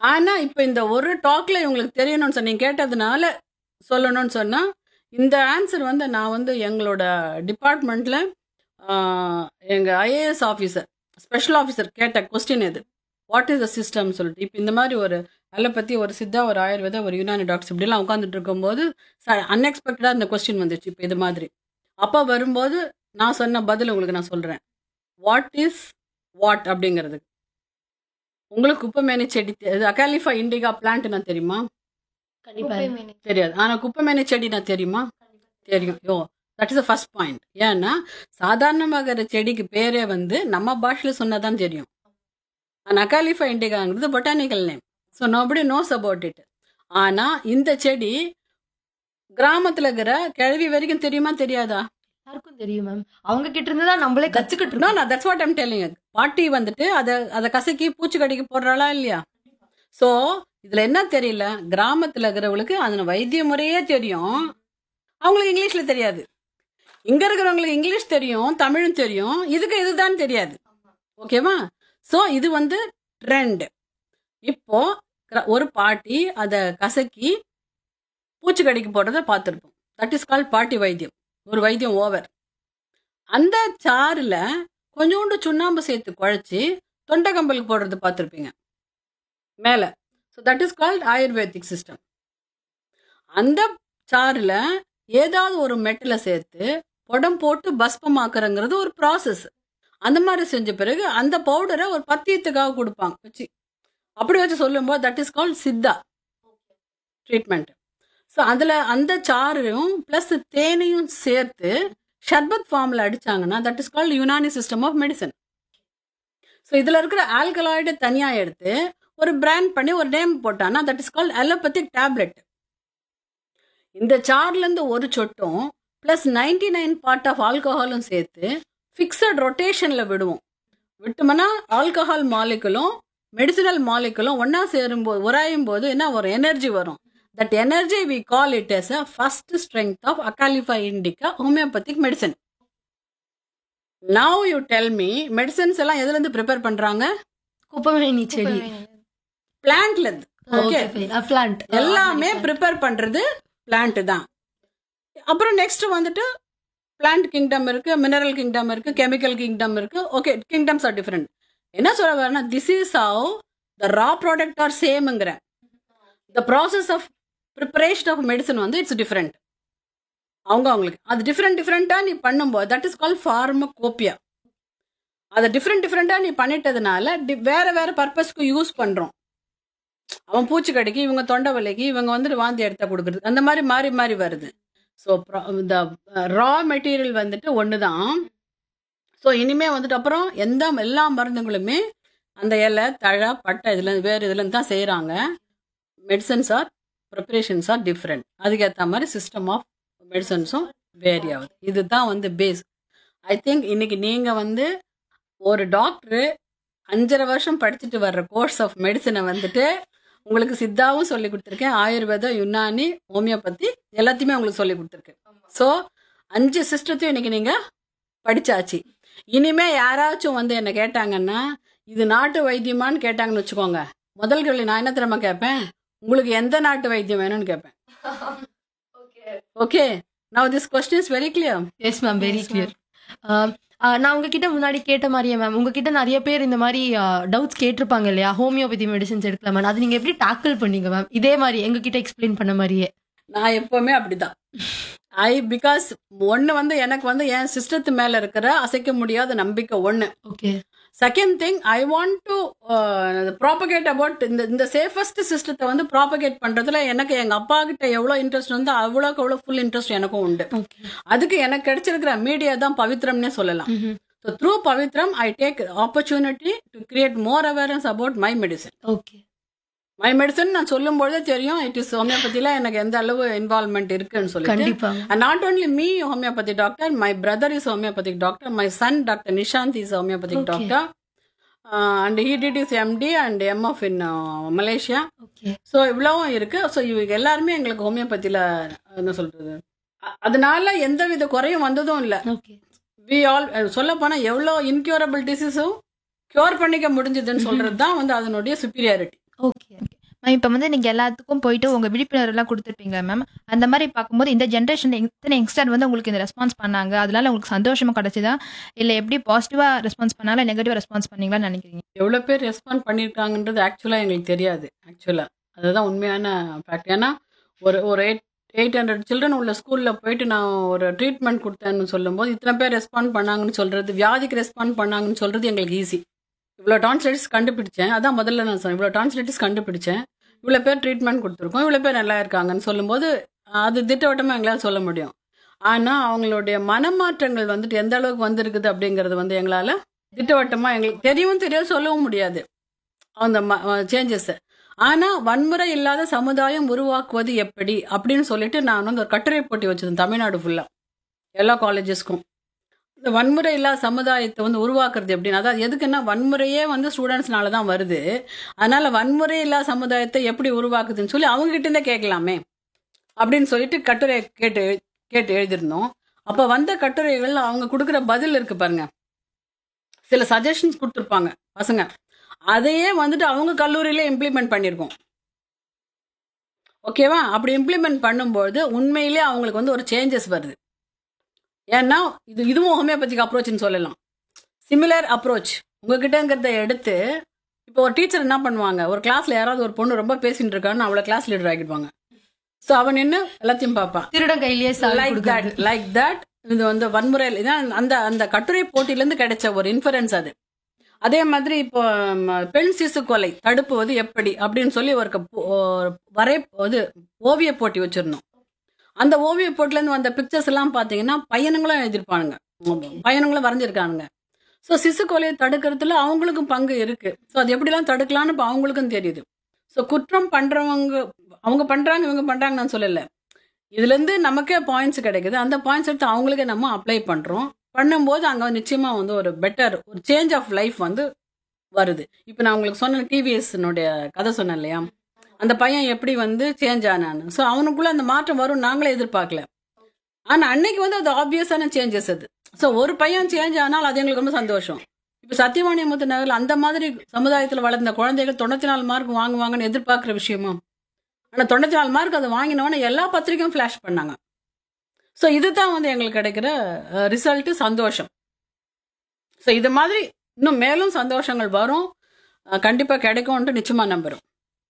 ஆனா இப்ப இந்த ஒரு டாக்ல இவங்களுக்கு தெரியணும்னு சொன்னீங்க கேட்டதுனால சொல்லணும்னு சொன்னா இந்த ஆன்சர் வந்து நான் வந்து எங்களோட டிபார்ட்மெண்ட்ல எங்க ஐஏஎஸ் ஆஃபீஸர் ஸ்பெஷல் ஆஃபீஸர் கேட்ட கொஸ்டின் இது வாட் இஸ் த சிஸ்டம் சொல்லிட்டு இப்போ இந்த மாதிரி ஒரு அலோபதி ஒரு சித்தா ஒரு ஆயுர்வேதா ஒரு யுனானி டாக்டர்ஸ் இப்படிலாம் உட்காந்துட்டு இருக்கும்போது அன்எக்ஸ்பெக்டடாக இந்த கொஸ்டின் வந்துச்சு இப்போ இது மாதிரி அப்போ வரும்போது நான் சொன்ன பதில் உங்களுக்கு நான் சொல்கிறேன் வாட் இஸ் வாட் அப்படிங்கிறது உங்களுக்கு குப்பைமேனி செடி தெ- இது அகாலிஃபா இண்டிகா பிளான்ட் நான் தெரியுமா கண்டிப்பா தெரியாது ஆனால் குப்பைமேனி செடி நான் தெரியுமா தெரியும் yo that is the first point ஏன்னா சாதாரணமாக செடிக்கு பேரே வந்து நம்ம பாஷையில் சொன்னதான் தெரியும் அகாலிஃபா இண்டிகாங்கிறது botanical name so nobody knows about it ஆனால் இந்த செடி கிராமத்தில் இருக்கிற கிழவி வரைக்கும் தெரியுமா தெரியாதா எல்லாருக்கும் தெரியும் மேம் அவங்க கிட்ட இருந்து தான் நம்மளே கத்துக்கிட்டு நோ இருக்கோம் நான் தட்ஸ் வாட் ஐம் டெல்லிங் பாட்டி வந்துட்டு அதை அதை கசக்கி பூச்சிக்கடிக்கு போடுறாளா இல்லையா ஸோ இதுல என்ன தெரியல கிராமத்துல இருக்கிறவங்களுக்கு அதன வைத்திய முறையே தெரியும் அவங்களுக்கு இங்கிலீஷ்ல தெரியாது இங்க இருக்கிறவங்களுக்கு இங்கிலீஷ் தெரியும் தமிழும் தெரியும் இதுக்கு இதுதான் தெரியாது ஓகேவா ஸோ இது வந்து ட்ரெண்ட் இப்போ கிர- ஒரு பாட்டி அதை கசக்கி பூச்சிக்கடிக்கு போடுறத பார்த்துருப்போம் தட் இஸ் கால் பாட்டி வைத்தியம் ஒரு வைத்தியம் ஓவர் அந்த சாறுல கொஞ்சோண்டு சுண்ணாம்பு சேர்த்து குழைச்சி தொண்டைக்கம்பலுக்கு போடுறது பார்த்துருப்பீங்க மேலே so that is called Ayurvedic system அந்த சாறுல ஏதாவது ஒரு மெட்டில் சேர்த்து புடம் போட்டு பஸ்பமாக்குறங்கிறது ஒரு ப்ராசஸ் அந்த மாதிரி செஞ்ச பிறகு அந்த பவுடரை ஒரு பத்தியத்துக்காக கொடுப்பாங்க வச்சு அப்படி வச்சு சொல்லும்போது that is called Siddha treatment so அதில் அந்த சாறையும் ப்ளஸ் தேனையும் சேர்த்து ஷர்பத் ஃபார்மில் அடிச்சாங்கன்னா that is called Unani system of medicine so இதில் இருக்கிற ஆல்கலாய்டு தனியாக எடுத்து ஒரு பிராண்ட் பண்ணி ஒரு நேம் போட்டான்னா that is called allopathic tablet இந்த சார்லேருந்து ஒரு சொட்டும் plus ninety nine part of ஆல்கஹாலும் சேர்த்து ஃபிக்ஸட் ரொட்டேஷனில் விடுவோம் விட்டோம்னா ஆல்கஹால் மாலிகுலும் மெடிசினல் மாலிகுலும் ஒன்றா சேரும்போது உராயும் போது என்ன ஒரு எனர்ஜி வரும் that energy we call it as a first strength of Acalypha indica homeopathic medicine now you tell me medicines எல்லாம் எதுல இருந்து ப்ரிப்பேர் பண்றாங்க குப்பைமேனி செடி பிளான்ட்ல இருந்து ஓகே பிளான்ட் எல்லாமே ப்ரிப்பேர் பண்றது பிளான்ட் தான் அப்புறம் நெக்ஸ்ட் வந்துட்டு பிளான்ட் கிங்டம் இருக்கு மினரல் கிங்டம் இருக்கு கெமிக்கல் கிங்டம் இருக்கு ஓகே கிங்டம்ஸ் ஆர் டிஃப்ரெண்ட் என்ன சொல்ல வரேன்னா this is how the raw product are சேம்ங்கிற the process of preparation of medicine வந்து இட்ஸ் டிஃப்ரெண்ட் அவங்க அவங்களுக்கு அது டிஃப்ரெண்ட் டிஃப்ரெண்ட்டாக நீ பண்ணும்போது தட் இஸ் கால் ஃபார்மகோப்பியா அதை டிஃப்ரெண்ட் டிஃப்ரெண்ட்டாக நீ பண்ணிட்டதுனால di- வேற வேற பர்பஸ்க்கு யூஸ் பண்ணுறோம் அவன் பூச்சிக்கடிக்கு இவங்க தொண்டை வலிக்கு இவங்க வந்துட்டு வாந்தி எடுத்தா கொடுக்குறது அந்த மாதிரி மாறி மாறி வருது ஸோ இந்த ரா மெட்டீரியல் வந்துட்டு ஒன்று தான் ஸோ இனிமே வந்துட்டு அப்புறம் எந்த எல்லா மருந்துகளுமே அந்த இலை தழை பட்டை இதுல வேறு இதுல தான் செய்கிறாங்க medicines are preparations are different அதுக்கேற்ற மாதிரி சிஸ்டம் ஆஃப் மெடிசன்ஸும் வேரி ஆகுது இதுதான் வந்து பேஸ் ஐ திங்க் இன்னைக்கு நீங்கள் வந்து ஒரு டாக்டரு அஞ்சரை வருஷம் படிச்சுட்டு வர்ற கோர்ஸ் ஆஃப் மெடிசனை வந்துட்டு உங்களுக்கு சித்தாவும் சொல்லி கொடுத்துருக்கேன் ஆயுர்வேதம் யுனானி ஹோமியோபதி எல்லாத்தையுமே உங்களுக்கு சொல்லி கொடுத்துருக்கேன் ஸோ அஞ்சு சிஸ்டத்தையும் இன்னைக்கு நீங்கள் படிச்சாச்சு இனிமே யாராச்சும் வந்து என்ன கேட்டாங்கன்னா இது நாட்டு வைத்தியமான்னு கேட்டாங்கன்னு வச்சுக்கோங்க முதல் கேள்வி நான் என்ன தெரியுமா கேட்பேன் உங்களுக்கு எந்த நாட்டு வைத்தியம் வேணும்னு கேட்பேன் okay now this question is very clear yes ma'am very clear நான் உங்ககிட்ட முன்னாடி கேட்ட மாதிரியே மேம் உங்ககிட்ட நிறைய பேர் இந்த மாதிரி டவுட்ஸ் கேட்டிருப்பாங்க இல்லையா ஹோமியோபதி மெடிசன்ஸ் எடுக்கலாம் மேம் அது நீங்க எப்படி டாக்கிள் பண்ணீங்க மேம் இதே மாதிரி எங்ககிட்ட எக்ஸ்பிளைன் பண்ண மாதிரியே நான் எப்பவுமே அப்படிதான் ஐ பிகாஸ் ஒன்று வந்து எனக்கு வந்து என் சிஸ்டத்து மேல இருக்கிற அசைக்க முடியாத நம்பிக்கை ஒன்று okay second thing I want to propagate about இந்த இந்த சேஃபஸ்ட் சிஸ்டத்தை வந்து ப்ராபகேட் பண்றதுல எனக்கு எங்க அப்பா கிட்ட எவ்வளோ இன்ட்ரெஸ்ட் வந்து அவ்வளோக்கு அவ்வளோ ஃபுல் இன்ட்ரெஸ்ட் எனக்கும் உண்டு ஓகே அதுக்கு எனக்கு கிடைச்சிருக்கிற மீடியா தான் பவித்ரம்னே சொல்லலாம் so through Pavithram I take opportunity to create more awareness about my medicine okay my medicine நான் சொல்லும் பொழுதே தெரியும் இட் இஸ் ஹோமியோபதியில எனக்கு எந்த அளவு இன்வால்மெண்ட் இருக்குன்னு சொல்லிட்டு கண்டிப்பா And not only me, homeopathic doctor, my brother is homeopathic doctor, my son, Dr. Nishant, is homeopathic Okay. doctor. Uh, and he did his MD and MF in uh, Malaysia. Okay so இவ்வளவும் இருக்கு so இவங்க எல்லாருமே எங்களுக்கு ஹோமியோபதியில் என்ன சொல்றது அ- அதனால எந்த வித குறையும் வந்ததும் இல்லை ஓகே வி ஆல் சொல்ல போனால் எவ்வளோ இன்க்யூரபிள் டிசீஸும் க்யூர் பண்ணிக்க முடிஞ்சதுன்னு சொல்றது தான் வந்து அதனுடைய சுப்பீரியாரிட்டி ஓகே ஓகே மேம் இப்போ வந்து நீங்கள் எல்லாத்துக்கும் போயிட்டு உங்கள் விழிப்புணர்வுலாம் கொடுத்துருப்பீங்க மேம் அந்த மாதிரி பார்க்கும்போது இந்த ஜென்ரேஷனில் எத்தனை யங்ஸ்டர் வந்து உங்களுக்கு இந்த ரெஸ்பான்ஸ் பண்ணாங்க அதனால உங்களுக்கு சந்தோஷமா கிடைச்சதா இல்லை எப்படி பாசிட்டிவாக ரெஸ்பான்ஸ் பண்ணாலும் நெகட்டிவ் ரெஸ்பான்ஸ் பண்ணீங்களான்னு நினைக்கிறீங்க எவ்வளோ பேர் ரெஸ்பாண்ட் பண்ணியிருக்காங்கன்றது ஆக்சுவலாக எங்களுக்கு தெரியாது ஆக்சுவலாக அதுதான் உண்மையான ஃபேக்ட் ஏன்னா ஒரு ஒரு எயிட் எயிட் ஹண்ட்ரட் சில்ட்ரன் உள்ள ஸ்கூலில் போயிட்டு நான் ஒரு ட்ரீட்மெண்ட் கொடுத்தேன்னு சொல்லும்போது இத்தனை பேர் ரெஸ்பாண்ட் பண்ணாங்கன்னு சொல்கிறது வியாதிக்கு ரெஸ்பாண்ட் பண்ணாங்கன்னு சொல்கிறது எங்களுக்கு ஈஸி இவ்வளோ டான்ஸ்லைட்டிஸ் கண்டுபிடிச்சேன் அதான் முதல்ல நான் சொன்னேன் இவ்வளோ டான்ஸ்லைட்டிஸ் கண்டுபிடிச்சேன் இவ்வளோ பேர் ட்ரீட்மெண்ட் கொடுத்துருக்கோம் இவ்வளோ பேர் நல்லா இருக்காங்கன்னு சொல்லும்போது அது திட்டவட்டமாக எங்களால் சொல்ல முடியும் ஆனால் அவங்களுடைய மனமாற்றங்கள் வந்துட்டு எந்த அளவுக்கு வந்திருக்குது அப்படிங்கிறது வந்து எங்களால் திட்டவட்டமாக எங்களுக்கு தெரியவும் தெரியாது சொல்லவும் முடியாது அந்த சேஞ்சஸ் ஆனால் வன்முறை இல்லாத சமுதாயம் உருவாக்குவது எப்படி அப்படின்னு சொல்லிட்டு நான் வந்து ஒரு கட்டுரை போட்டி வச்சிருந்தேன் தமிழ்நாடு ஃபுல்லாக எல்லா காலேஜஸ்க்கும் இந்த வன்முறை இல்லாத சமுதாயத்தை வந்து உருவாக்குறது எப்படின்னு அதாவது எதுக்குன்னா வன்முறையே வந்து ஸ்டூடெண்ட்ஸ்னால தான் வருது அதனால வன்முறை இல்லாத சமுதாயத்தை எப்படி உருவாக்குதுன்னு சொல்லி அவங்க கிட்ட இருந்தே கேட்கலாமே அப்படின்னு சொல்லிட்டு கட்டுரை கேட்டு கேட்டு எழுதியிருந்தோம் அப்போ வந்த கட்டுரைகள் அவங்க கொடுக்குற பதில் இருக்கு பாருங்க சில சஜஷன்ஸ் கொடுத்துருப்பாங்க பசங்க அதையே வந்துட்டு அவங்க கல்லூரியில இம்ப்ளிமெண்ட் பண்ணியிருக்கோம் ஓகேவா அப்படி இம்ப்ளிமெண்ட் பண்ணும்போது உண்மையிலே அவங்களுக்கு வந்து ஒரு சேஞ்சஸ் வருது ஏன்னா இது இதுவும் ஹோமியோபதிக் அப்ரோச்னு சொல்லலாம் சிமிலர் அப்ரோச் உங்ககிட்டங்கிறத எடுத்து இப்போ ஒரு டீச்சர் என்ன பண்ணுவாங்க ஒரு கிளாஸ்ல யாராவது ஒரு பொண்ணு ரொம்ப பேசிட்டு இருக்கான்னு அவளை கிளாஸ் லீடர் ஆக்கிடுவாங்க ஸோ அவன் நின்று எல்லாத்தையும் பார்ப்பான் திருடன் கையிலேயே சாவி லைக் தட் கொடுக்கறது. லைக் தட் இது வந்து வன்முறை இதான் அந்த அந்த கட்டுரை போட்டியிலேருந்து கிடைச்ச ஒரு இன்ஃபரன்ஸ் அது அதே மாதிரி இப்போ ம், பெண் சிசு கொலை தடுப்புவது எப்படி அப்படின்னு சொல்லி ஒரு க- ஒரு வரை இது ஓவிய போட்டி வச்சிருந்தோம் அந்த ஓவிய போட்டிலேருந்து வந்த பிக்சர்ஸ் எல்லாம் பார்த்தீங்கன்னா பையனுங்களும் எழுதியிருப்பானுங்க பையனுங்களும் வரைஞ்சிருக்கானுங்க ஸோ சிசு கொலையை தடுக்கிறதுல அவங்களுக்கும் பங்கு இருக்கு ஸோ அது எப்படிலாம் தடுக்கலாம்னு இப்போ அவங்களுக்கும் தெரியுது ஸோ குற்றம் பண்றவங்க அவங்க பண்றாங்க இவங்க பண்றாங்க நான் சொல்லல இதுல இருந்து நமக்கே பாயிண்ட்ஸ் கிடைக்குது அந்த பாயிண்ட்ஸ் எடுத்து அவங்களுக்கே நம்ம அப்ளை பண்றோம் பண்ணும்போது அங்க நிச்சயமா வந்து ஒரு பெட்டர் ஒரு சேஞ்ச் ஆஃப் லைஃப் வந்து வருது இப்போ நான் உங்களுக்கு சொன்ன டிவிஎஸ்னுடைய கதை சொன்னேன் இல்லையா அந்த பையன் எப்படி வந்து சேஞ்ச் ஆனான்னு ஸோ அவனுக்குள்ள அந்த மாற்றம் வரும் நாங்களே எதிர்பார்க்கல ஆனா அன்னைக்கு வந்து அது ஆப்வியஸான சேஞ்சஸ் அது ஸோ ஒரு பையன் சேஞ்ச் ஆனால் அது எங்களுக்கு ரொம்ப சந்தோஷம் இப்போ சத்தியவாணியமுத்து நகரில் அந்த மாதிரி சமுதாயத்தில் வளர்ந்த குழந்தைகள் தொண்ணூத்தி நாலு மார்க் வாங்குவாங்கன்னு எதிர்பார்க்குற விஷயமா ஆனால் தொண்ணூத்தி நாலு மார்க் அது வாங்கினவொடனே எல்லா பத்திரிக்கையும் ஃப்ளாஷ் பண்ணாங்க ஸோ இதுதான் வந்து எங்களுக்கு கிடைக்கிற ரிசல்ட் சந்தோஷம் ஸோ இது மாதிரி இன்னும் மேலும் சந்தோஷங்கள் வரும் அஹ், கண்டிப்பா கிடைக்கும்ன்ட்டு நிச்சயமா நம்புறோம்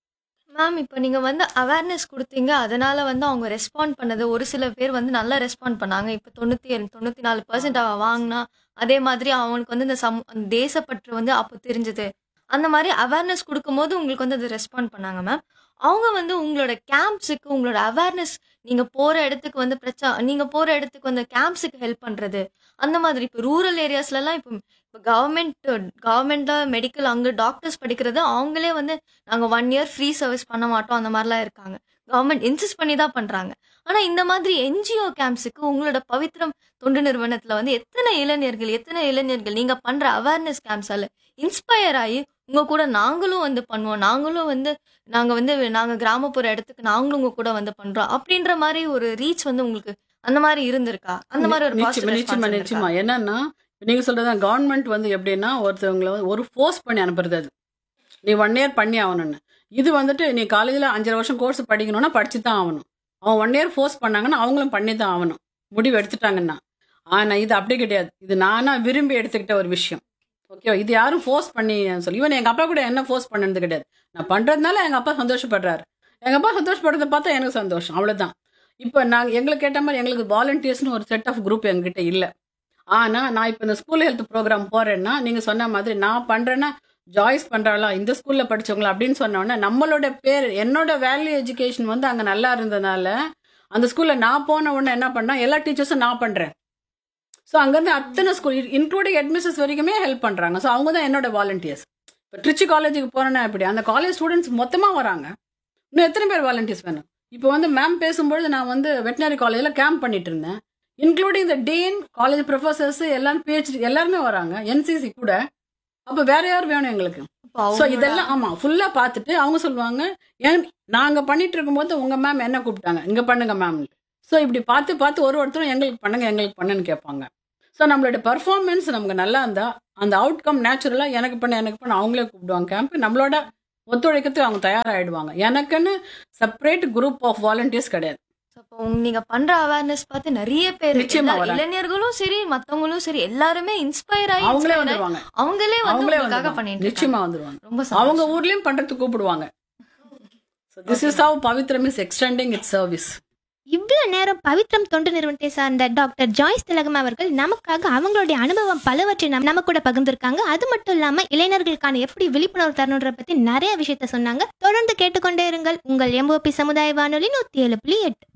மேம் இப்போ நீங்க வந்து அவேர்னஸ் கொடுத்தீங்க அதனால வந்து அவங்க ரெஸ்பாண்ட் பண்ணது ஒரு சில பேர் வந்து நல்லா ரெஸ்பாண்ட் பண்ணாங்க இப்போ தொண்ணூத்தி ஏழு தொண்ணூத்தி நாலு பர்சன்ட் அவ வாங்கினா அதே மாதிரி அவனுக்கு வந்து இந்த சம் அந்த தேசப்பற்று வந்து அப்போ தெரிஞ்சது அந்த மாதிரி அவேர்னஸ் கொடுக்கும்போது உங்களுக்கு வந்து அது ரெஸ்பாண்ட் பண்ணாங்க மேம் அவங்க வந்து உங்களோட கேம்ப்ஸுக்கு உங்களோட அவேர்னஸ் நீங்க போற இடத்துக்கு வந்து பிரச்சனை நீங்க போற இடத்துக்கு வந்து கேம்ப்ஸுக்கு ஹெல்ப் பண்றது அந்த மாதிரி இப்போ ரூரல் ஏரியாஸ்லலாம் இப்போ இப்போ கவர்மெண்ட் கவர்மெண்ட்ல மெடிக்கல் அங்கே டாக்டர்ஸ் படிக்கிறது அவங்களே வந்து நாங்கள் ஒன் இயர் ஃப்ரீ சர்வீஸ் பண்ண மாட்டோம் அந்த மாதிரிலாம் இருக்காங்க கவர்மெண்ட் இன்சிஸ்ட் பண்ணி தான் பண்ணுறாங்க ஆனால் இந்த மாதிரி என்ஜிஓ கேம்ப்ஸுக்கு உங்களோட பவித்ரம் தொண்டு நிறுவனத்தில் வந்து எத்தனை இளைஞர்கள் எத்தனை இளைஞர்கள் நீங்கள் பண்ணுற அவேர்னஸ் கேம்ப்ஸால் இன்ஸ்பயர் ஆகி உங்கள் கூட நாங்களும் வந்து பண்ணுவோம் நாங்களும் வந்து நாங்கள் வந்து நாங்கள் கிராமப்புற இடத்துக்கு நாங்களும் உங்கள் கூட வந்து பண்ணுறோம் அப்படின்ற மாதிரி ஒரு ரீச் வந்து உங்களுக்கு அந்த மாதிரி இருந்திருக்கா அந்த மாதிரி ஒரு நிச்சயமா positive நிச்சயமா response நிச்சயமா இருந்திருக்கா? என்னன்னா இப்ப நீங்க சொல்றது கவர்மெண்ட் வந்து எப்படின்னா ஒருத்தவங்களை வந்து ஒரு ஃபோர்ஸ் பண்ணி அனுப்புறது அது நீ ஒன் இயர் பண்ணி ஆகணும்னு இது வந்துட்டு நீ காலேஜில் அஞ்சரை வருஷம் கோர்ஸ் படிக்கணும்னா படிச்சு தான் ஆகணும் அவன் ஒன் இயர் ஃபோர்ஸ் பண்ணாங்கன்னா அவங்களும் பண்ணி தான் ஆகணும் முடிவு எடுத்துட்டாங்கன்னா ஆனா இது அப்படி கிடையாது இது நானா விரும்பி எடுத்துக்கிட்ட ஒரு விஷயம் ஓகே இது யாரும் ஃபோர்ஸ் பண்ணி சொல்லி இவன் எங்க அப்பா கூட என்ன ஃபோர்ஸ் பண்ணது கிடையாது நான் பண்றதுனால எங்க அப்பா சந்தோஷப்படுறாரு எங்க அப்பா சந்தோஷப்படுறத பார்த்தா எனக்கு சந்தோஷம் அவ்வளவுதான் இப்போ நாங்கள் எங்களுக்கு கேட்ட மாதிரி எங்களுக்கு வாலண்டியர்ஸ்னு ஒரு செட் ஆஃப் குரூப் எங்ககிட்ட இல்லை ஆனால் நான் இப்போ இந்த ஸ்கூல் ஹெல்த் ப்ரோக்ராம் போகிறேன்னா நீங்கள் சொன்ன மாதிரி நான் பண்ணுறேன்னா ஜாய்ஸ் பண்ணுறாளா இந்த ஸ்கூலில் படிச்சவங்களா அப்படின்னு சொன்னோன்னே நம்மளோட பேர் என்னோட வேல்யூ எஜுகேஷன் வந்து அங்கே நல்லா இருந்ததுனால அந்த ஸ்கூலில் நான் போன உடனே என்ன பண்ணா எல்லா டீச்சர்ஸும் நான் பண்ணுறேன் ஸோ அங்கேருந்து அத்தனை ஸ்கூல் இன்க்ளூடிங் ஹெட்மிஸ்டர்ஸ் வரைக்குமே ஹெல்ப் பண்ணுறாங்க ஸோ அவங்க தான் என்னோட வாலண்டியர்ஸ் இப்போ ட்ரிச்சி காலேஜுக்கு போனேன்னா எப்படி அந்த காலேஜ் ஸ்டூடெண்ட்ஸ் மொத்தமாக வராங்க இன்னும் எத்தனை பேர் வாலண்டியர்ஸ் வேணும் இப்போ வந்து மேம் பேசும்பொழுது நான் வந்து வெட்டினரி காலேஜில் கேம்ப் பண்ணிட்டு இருந்தேன் including the dean college professors எல்லாரும் பிஹெச்டி எல்லாருமே வராங்க என்சிசி கூட அப்போ வேற யார் வேணும் எங்களுக்கு இப்போ ஸோ அவங்களோட- இதெல்லாம் ஆமா ஃபுல்லா பார்த்துட்டு அவங்க சொல்லுவாங்க ஏன் நாங்க பண்ணிட்டு இருக்கும்போது உங்க மேம் என்ன கூப்பிட்டாங்க இங்க பண்ணுங்க மேம் ஸோ இப்படி பார்த்து பார்த்து ஒரு ஒருத்தரும் எங்களுக்கு பண்ணுங்க எங்களுக்கு பண்ணுன்னு கேட்பாங்க ஸோ நம்மளோட பர்ஃபார்மன்ஸ் நமக்கு நல்லா இருந்தா அந்த அவுட்கம் நேச்சுரலா எனக்கு பண்ண எனக்கு பண்ண அவங்களே கூப்பிடுவாங்க கேம்ப் நம்மளோட ஒத்துழைக்கிறதுக்கு அவங்க தயாராகிடுவாங்க எனக்குன்னு செப்பரேட் குரூப் ஆஃப் வாலண்டியர்ஸ் கிடையாது அப்போ உங்க- நீங்க பண்ற அவேர்னஸ் பார்த்து நிறைய பேர் நிச்சயமா எல்லா- வராங்க. இளைஞர்களும் சரி மத்தவங்களும் சரி எல்லாருமே இன்ஸ்பயர் ஆகி அவங்களே inspire ஆகி வந்துருவாங்க அவங்களே வந்து அவங்களே உங்களுக்காக வந்துருவாங்க பண்ணிட்டு நிச்சயமா இருக்காங்க. வந்துருவாங்க ரொம்ப அவங்க சந்தோஷம். ஊர்லயும் பண்றதுக்கு கூப்பிடுவாங்க this is how Pavithram is extending it service இவ்வளவு நேரம் பவித்ரம் தொண்டு நிறுவனத்தை சார்ந்த டாக்டர் ஜாய்ஸ் திலகம் அவர்கள் நமக்காக அவங்களுடைய அனுபவம் பலவற்றை நம்ம நம்ம கூட பகிர்ந்திருக்காங்க அது மட்டும் இல்லாம இளைஞர்களுக்கான எப்படி விழிப்புணர்வு தரணுன்ற பத்தி நிறைய விஷயத்த சொன்னாங்க தொடர்ந்து கேட்டுக்கொண்டே இருங்கள் உங்கள் எம்ஓபி சமுதாய வானொலி நூத்தி ஏழு புள்ளி எட்டு